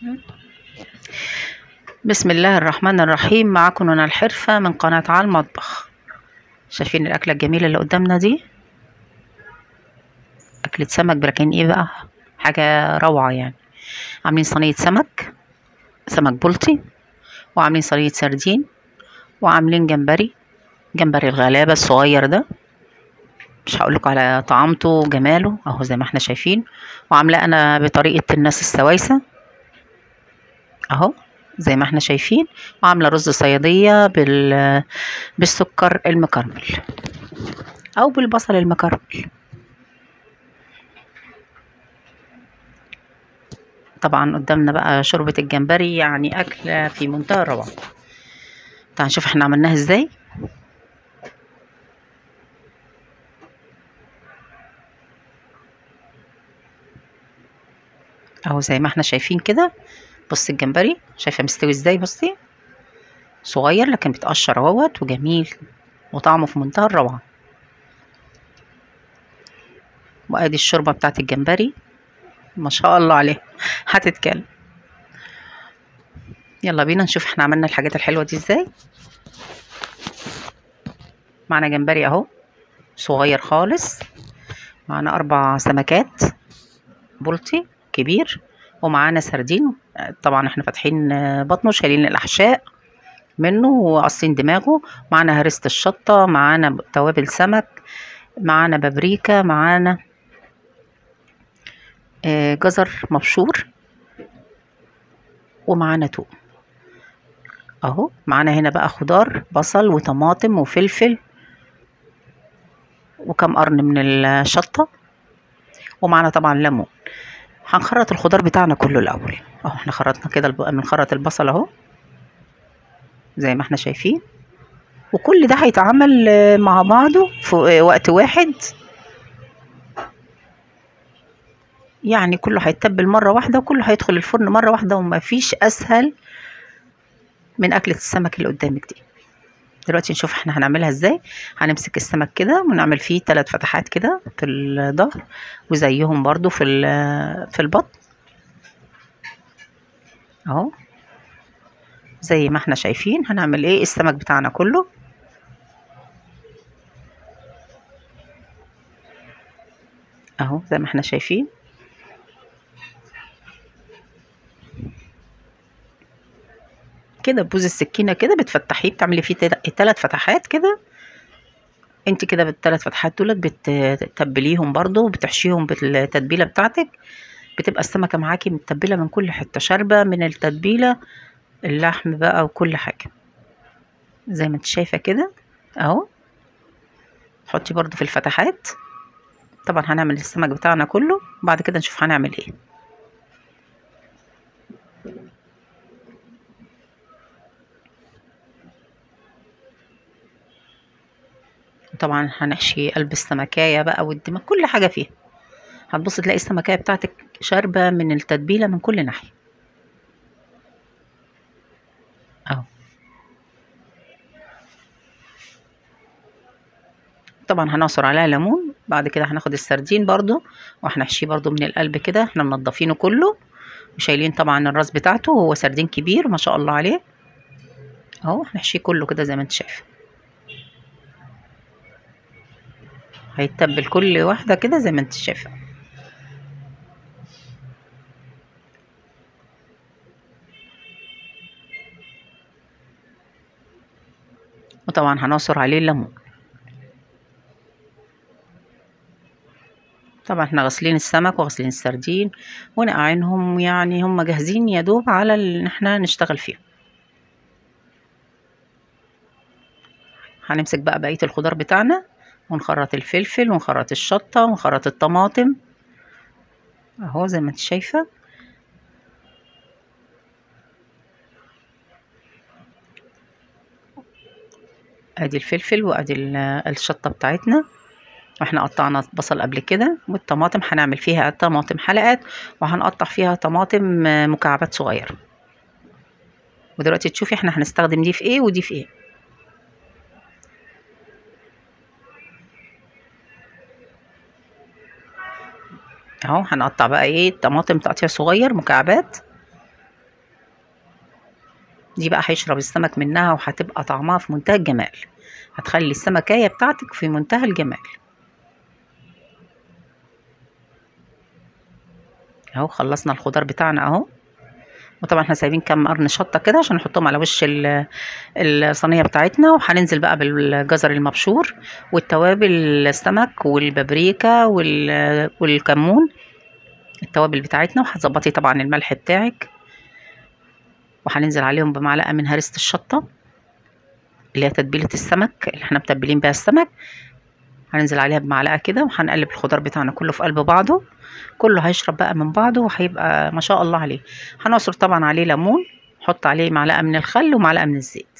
بسم الله الرحمن الرحيم معاكم هنا الحرفة من قناة على المطبخ شايفين الأكلة الجميلة اللي قدامنا دي أكلة سمك لكن إيه بقى حاجة روعة يعني عاملين صينية سمك سمك بلطي وعاملين صينية سردين وعاملين جمبري جمبري الغلابة الصغير ده مش هقولك على طعامته وجماله اهو زي ما احنا شايفين وعاملاه انا بطريقة الناس السويسة اهو زي ما احنا شايفين وعاملة رز صيادية بال... بالسكر المكرمل او بالبصل المكرمل طبعا قدامنا بقى شوربة الجمبري يعني أكلة في منتهى الروعة تعال نشوف احنا عملناها ازاي اهو زي ما احنا شايفين كده بصي الجمبري شايفه مستوي ازاي بصي صغير لكن بيتقشر اهوت وجميل وطعمه في منتهى الروعه وادي الشوربه بتاعت الجمبري ما شاء الله عليه هتتكلم يلا بينا نشوف احنا عملنا الحاجات الحلوه دي ازاي معنا جمبري اهو صغير خالص معنا اربع سمكات بلطي كبير ومعانا سردين طبعا احنا فاتحين بطنه شايلين الاحشاء منه وقاصين دماغه معانا هرسة الشطة معانا توابل سمك معانا بابريكا معانا جزر مبشور ومعانا توم اهو معانا هنا بقى خضار بصل وطماطم وفلفل وكم قرن من الشطة ومعانا طبعا ليمون هنخرط الخضار بتاعنا كله الاول اهو احنا خرطنا كده بنخرط البصل اهو زي ما احنا شايفين وكل ده هيتعمل مع بعضه في وقت واحد يعني كله هيتبل مره واحده وكله هيدخل الفرن مره واحده وما فيش اسهل من اكله السمك اللي قدامك دي دلوقتي نشوف احنا هنعملها ازاي هنمسك السمك كده ونعمل فيه ثلاث فتحات كده في الظهر وزيهم برضو في في البطن اهو زي ما احنا شايفين هنعمل ايه السمك بتاعنا كله اهو زي ما احنا شايفين كده بوز السكينه كده بتفتحيه بتعملي فيه ثلاث فتحات كده انت كده بالثلاث فتحات دولت بتتبليهم برضو بتحشيهم بالتتبيله بتاعتك بتبقى السمكه معاكي متبله من كل حته شاربه من التتبيله اللحم بقى وكل حاجه زي ما انت شايفه كده اهو حطي برضو في الفتحات طبعا هنعمل السمك بتاعنا كله بعد كده نشوف هنعمل ايه طبعا هنحشي قلب السمكاية بقى والدماغ كل حاجة فيها هتبص تلاقي السمكاية بتاعتك شاربة من التتبيلة من كل ناحية اهو طبعا هنعصر عليها ليمون بعد كده هناخد السردين برضو وهنحشيه برضو من القلب كده احنا منضفينه كله وشايلين طبعا الراس بتاعته وهو سردين كبير ما شاء الله عليه اهو هنحشيه كله كده زي ما انت شايفه هيتبل كل واحدة كده زي ما انت شايفة وطبعا هنعصر عليه الليمون طبعا احنا غاسلين السمك وغاسلين السردين ونقعينهم يعني هم جاهزين يا دوب على ان احنا نشتغل فيهم هنمسك بقى بقية الخضار بتاعنا ونخرط الفلفل ونخرط الشطة ونخرط الطماطم اهو زي ما انت شايفة ادي الفلفل وادي الشطة بتاعتنا واحنا قطعنا بصل قبل كده والطماطم هنعمل فيها طماطم حلقات وهنقطع فيها طماطم مكعبات صغيرة ودلوقتي تشوفي احنا هنستخدم دي في ايه ودي في ايه اهو هنقطع بقى ايه الطماطم تقطيع صغير مكعبات دي بقى هيشرب السمك منها وهتبقى طعمها في منتهى الجمال هتخلي السمكية بتاعتك في منتهى الجمال اهو خلصنا الخضار بتاعنا اهو وطبعا احنا سايبين كام قرن شطه كده عشان نحطهم على وش ال- الصينيه بتاعتنا وهننزل بقى بالجزر المبشور والتوابل السمك والبابريكا وال- والكمون التوابل بتاعتنا وهتظبطي طبعا الملح بتاعك وهننزل عليهم بمعلقه من هرسه الشطه اللي هي تتبيله السمك اللي احنا متبلين بيها السمك هننزل عليها بمعلقه كده وهنقلب الخضار بتاعنا كله في قلب بعضه كله هيشرب بقى من بعضه وهيبقى ما شاء الله عليه هنعصر طبعا عليه ليمون نحط عليه معلقه من الخل ومعلقه من الزيت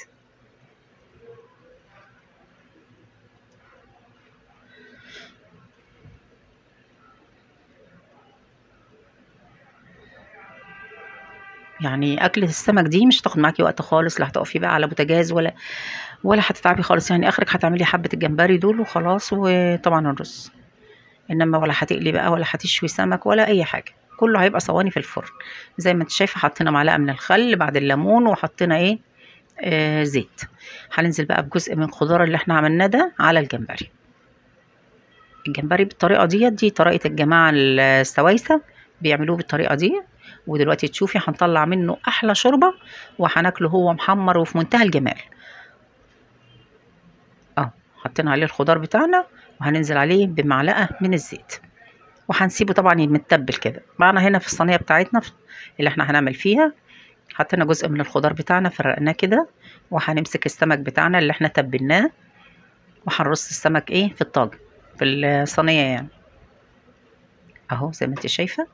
يعني أكلة السمك دي مش هتاخد معاكي وقت خالص لا هتقفي بقى على بوتاجاز ولا ولا هتتعبي خالص يعني آخرك هتعملي حبة الجمبري دول وخلاص وطبعا الرز إنما ولا هتقلي بقى ولا هتشوي سمك ولا أي حاجة كله هيبقى صواني في الفرن زي ما انت شايفة حطينا معلقة من الخل بعد الليمون وحطينا ايه آه زيت هننزل بقى بجزء من الخضار اللي احنا عملناه ده على الجمبري الجمبري بالطريقة ديت دي طريقة الجماعة السوايسة بيعملوه بالطريقة دي ودلوقتي تشوفي هنطلع منه أحلى شوربة وهناكله هو محمر وفي منتهى الجمال اه حطينا عليه الخضار بتاعنا وهننزل عليه بمعلقة من الزيت وهنسيبه طبعا متبل كده معنا هنا في الصينية بتاعتنا اللي احنا هنعمل فيها حطينا جزء من الخضار بتاعنا فرقناه كده وهنمسك السمك بتاعنا اللي احنا تبلناه وهنرص السمك ايه في الطاجن في الصينية يعني اهو زي ما انت شايفة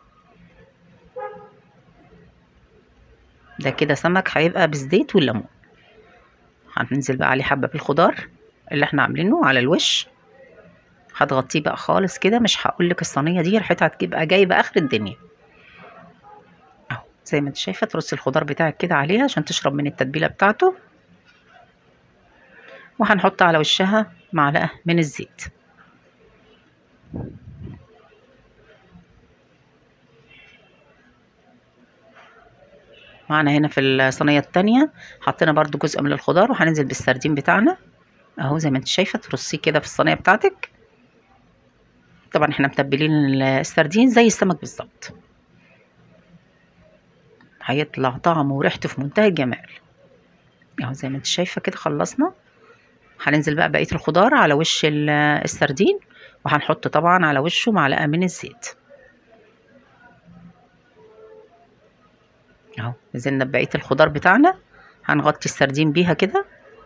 ده كده سمك هيبقى بالزيت والليمون هننزل بقى عليه حبة بالخضار اللي احنا عاملينه على الوش هتغطيه بقى خالص كده مش هقولك الصينية دي ريحتها هتبقى جايبة اخر الدنيا اهو زي ما انت شايفة ترصي الخضار بتاعك كده عليها عشان تشرب من التتبيلة بتاعته وهنحط على وشها معلقة من الزيت معنا هنا في الصينية التانية حطينا برضو جزء من الخضار وهننزل بالسردين بتاعنا اهو زي ما انت شايفة ترصيه كده في الصينية بتاعتك طبعا احنا متبلين السردين زي السمك بالظبط هيطلع طعمه وريحته في منتهى الجمال اهو زي ما انت شايفة كده خلصنا هننزل بقى بقية الخضار على وش السردين وهنحط طبعا على وشه معلقة من الزيت اهو نزلنا ببقية الخضار بتاعنا هنغطي السردين بيها كده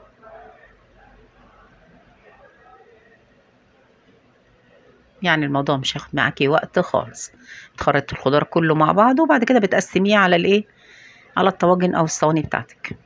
يعني الموضوع مش هياخد معاكي وقت خالص تخرطي الخضار كله مع بعضه وبعد كده بتقسميه على الايه على الطواجن او الصواني بتاعتك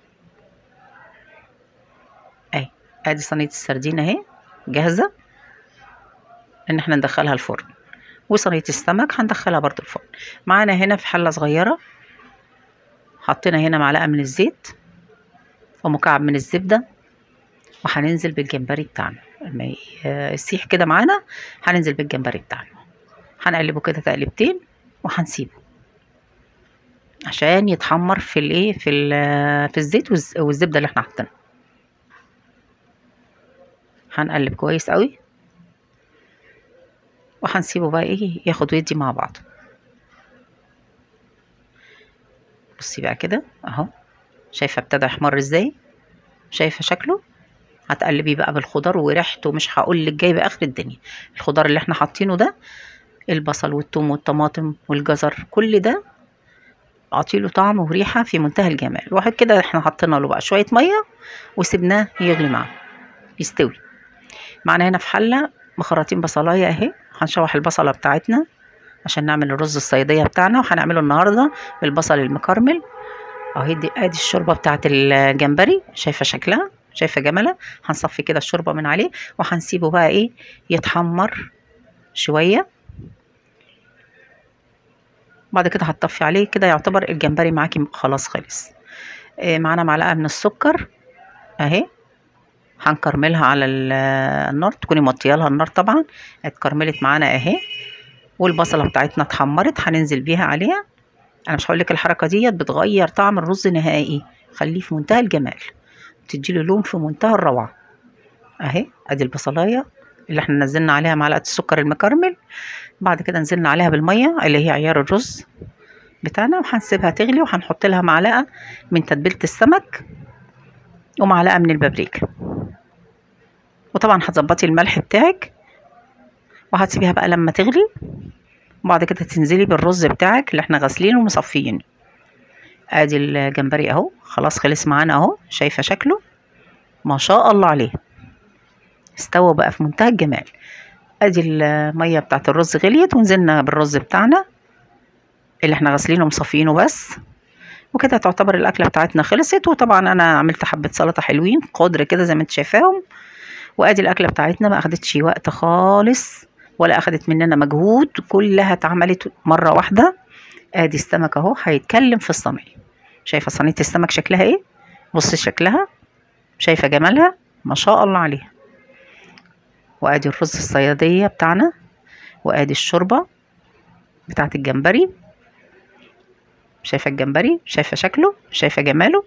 اهي ادي صينيه السردين اهي جاهزه ان احنا ندخلها الفرن وصينيه السمك هندخلها برضو الفرن معانا هنا في حله صغيره حطينا هنا معلقه من الزيت ومكعب من الزبده وهننزل بالجمبري بتاعنا لما يسيح كده معانا هننزل بالجمبري بتاعنا هنقلبه كده تقلبتين وهنسيبه عشان يتحمر في الايه في في الزيت والزبده اللي احنا حاطينها هنقلب كويس قوي وهنسيبه بقى ايه ياخد ويدي مع بعض بصي بقى كده اهو شايفه ابتدى يحمر ازاي شايفه شكله هتقلبي بقى بالخضار وريحته مش هقول لك جايبه اخر الدنيا الخضار اللي احنا حاطينه ده البصل والثوم والطماطم والجزر كل ده اعطيله طعم وريحه في منتهى الجمال واحد كده احنا حطينا له بقى شويه ميه وسيبناه يغلي معاه يستوي معانا هنا في حله مخرطين بصلايه اهي هنشوح البصله بتاعتنا عشان نعمل الرز الصياديه بتاعنا وهنعمله النهارده بالبصل المكرمل اهي دي ادي الشوربه بتاعت الجمبري شايفه شكلها شايفه جمالها هنصفي كده الشوربه من عليه وهنسيبه بقى ايه يتحمر شويه بعد كده هتطفي عليه كده يعتبر الجمبري معاكي خلاص خلص إيه معانا معلقه من السكر اهي هنكرملها على النار تكوني موطيه لها النار طبعا اتكرملت معانا اهي والبصله بتاعتنا اتحمرت هننزل بيها عليها انا مش هقول لك الحركه ديت بتغير طعم الرز نهائي خليه في منتهى الجمال تديله لون في منتهى الروعة اهي ادي البصلاية اللي احنا نزلنا عليها معلقة السكر المكرمل بعد كده نزلنا عليها بالمية اللي هي عيار الرز بتاعنا وهنسيبها تغلي وهنحط لها معلقة من تتبيلة السمك ومعلقة من البابريكا وطبعا هتظبطي الملح بتاعك وهتسيبيها بقى لما تغلي وبعد كده تنزلي بالرز بتاعك اللي احنا غاسلينه ومصفيينه ادي الجمبري اهو خلاص خلص معانا اهو شايفه شكله ما شاء الله عليه استوى بقى في منتهى الجمال ادي الميه بتاعت الرز غليت ونزلنا بالرز بتاعنا اللي احنا غاسلينه ومصفيينه بس وكده تعتبر الاكله بتاعتنا خلصت وطبعا انا عملت حبه سلطه حلوين قدر كده زي ما انت شايفاهم وادي الاكله بتاعتنا ما اخدتش وقت خالص ولا اخدت مننا مجهود كلها اتعملت مره واحده ادي السمك اهو هيتكلم في الصينيه شايفه صينيه السمك شكلها ايه بصي شكلها شايفه جمالها ما شاء الله عليها وادي الرز الصياديه بتاعنا وادي الشوربه بتاعت الجمبري شايفه الجمبري شايفه شكله شايفه جماله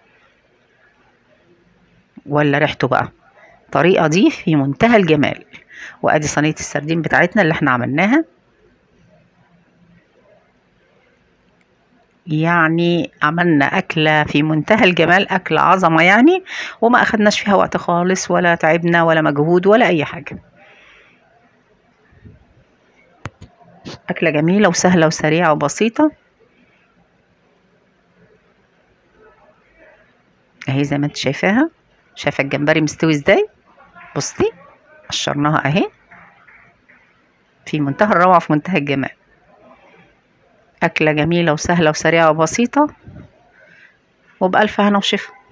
ولا ريحته بقى الطريقه دي في منتهى الجمال وادي صينيه السردين بتاعتنا اللي احنا عملناها يعني عملنا أكلة في منتهى الجمال أكلة عظمة يعني وما أخدناش فيها وقت خالص ولا تعبنا ولا مجهود ولا أي حاجة أكلة جميلة وسهلة وسريعة وبسيطة اهي زي ما انت شايفاها شايفة الجمبري مستوي ازاي بصي قشرناها اهي في منتهى الروعة في منتهى الجمال أكلة جميلة وسهلة وسريعة وبسيطة وبألف هنا وشفا